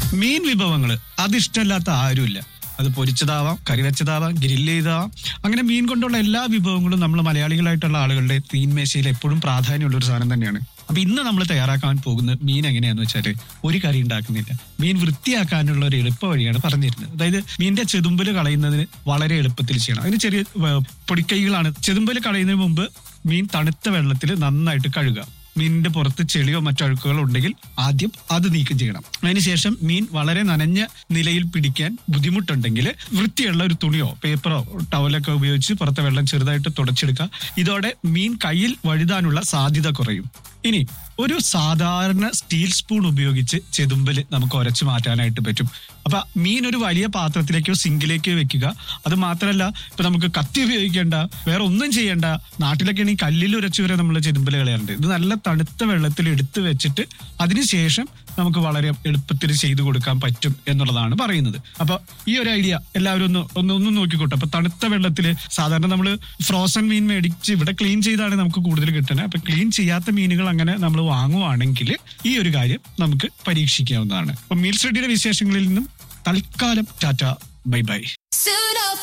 മീൻ വിഭവങ്ങൾ അത് ഇഷ്ടമല്ലാത്ത ആരുമില്ല അത് പൊരിച്ചതാവാം കറി വെച്ചതാവാം ഗ്രില്ല് ചെയ്തതാവാം അങ്ങനെ മീൻ കൊണ്ടുള്ള എല്ലാ വിഭവങ്ങളും നമ്മൾ മലയാളികളായിട്ടുള്ള ആളുകളുടെ തീൻമേശയിൽ എപ്പോഴും പ്രാധാന്യമുള്ള ഒരു സാധനം തന്നെയാണ് അപ്പൊ ഇന്ന് നമ്മൾ തയ്യാറാക്കാൻ പോകുന്ന മീൻ എങ്ങനെയാന്ന് വെച്ചാല് ഒരു കറി ഉണ്ടാക്കുന്നില്ല മീൻ വൃത്തിയാക്കാനുള്ള ഒരു എളുപ്പ വഴിയാണ് പറഞ്ഞിരുന്നത് അതായത് മീനിന്റെ ചെതുമ്പല് കളയുന്നതിന് വളരെ എളുപ്പത്തിൽ ചെയ്യണം അതിന് ചെറിയ ഏർ, പൊടിക്കൈകളാണ് ചെതുമ്പല് കളയുന്നതിന് മുമ്പ് മീൻ തണുത്ത വെള്ളത്തിൽ നന്നായിട്ട് കഴുകുക മീനിന്റെ പുറത്ത് ചെളിയോ മറ്റോ അഴുക്കുകളോ ഉണ്ടെങ്കിൽ ആദ്യം അത് നീക്കം ചെയ്യണം അതിനുശേഷം മീൻ വളരെ നനഞ്ഞ നിലയിൽ പിടിക്കാൻ ബുദ്ധിമുട്ടുണ്ടെങ്കിൽ വൃത്തിയുള്ള ഒരു തുണിയോ പേപ്പറോ ടവലൊക്കെ ഉപയോഗിച്ച് പുറത്തെ വെള്ളം ചെറുതായിട്ട് തുടച്ചെടുക്കുക ഇതോടെ മീൻ കയ്യിൽ വഴുതാനുള്ള സാധ്യത കുറയും ഇനി ഒരു സാധാരണ സ്റ്റീൽ സ്പൂൺ ഉപയോഗിച്ച് ചെതുമ്പല് നമുക്ക് ഉരച്ചു മാറ്റാനായിട്ട് പറ്റും അപ്പൊ മീൻ ഒരു വലിയ പാത്രത്തിലേക്കോ സിങ്കിലേക്കോ വെക്കുക അത് മാത്രമല്ല ഇപ്പൊ നമുക്ക് കത്തി ഉപയോഗിക്കേണ്ട വേറെ ഒന്നും ചെയ്യേണ്ട നാട്ടിലൊക്കെ ആണെങ്കിൽ കല്ലിൽ ഉരച്ചു വരെ നമ്മൾ ചെതുമ്പല് കളയാറുണ്ട് ഇത് നല്ല തണുത്ത വെള്ളത്തിൽ എടുത്തു വെച്ചിട്ട് അതിനുശേഷം നമുക്ക് വളരെ എളുപ്പത്തിൽ ചെയ്തു കൊടുക്കാൻ പറ്റും എന്നുള്ളതാണ് പറയുന്നത് അപ്പൊ ഈ ഒരു ഐഡിയ എല്ലാവരും ഒന്ന് ഒന്ന് ഒന്ന് നോക്കിക്കോട്ടെ അപ്പൊ തണുത്ത വെള്ളത്തിൽ സാധാരണ നമ്മൾ ഫ്രോസൺ മീൻ മേടിച്ച് ഇവിടെ ക്ലീൻ ചെയ്താണ് നമുക്ക് കൂടുതൽ കിട്ടുന്നത് അപ്പൊ ക്ലീൻ ചെയ്യാത്ത മീനുകൾ അങ്ങനെ നമ്മൾ വാങ്ങുവാണെങ്കിൽ ഈ ഒരു കാര്യം നമുക്ക് പരീക്ഷിക്കാവുന്നതാണ് അപ്പൊ മീൽ സ്റ്റഡിയുടെ വിശേഷങ്ങളിൽ നിന്നും തൽക്കാലം tata bye bye Suit up,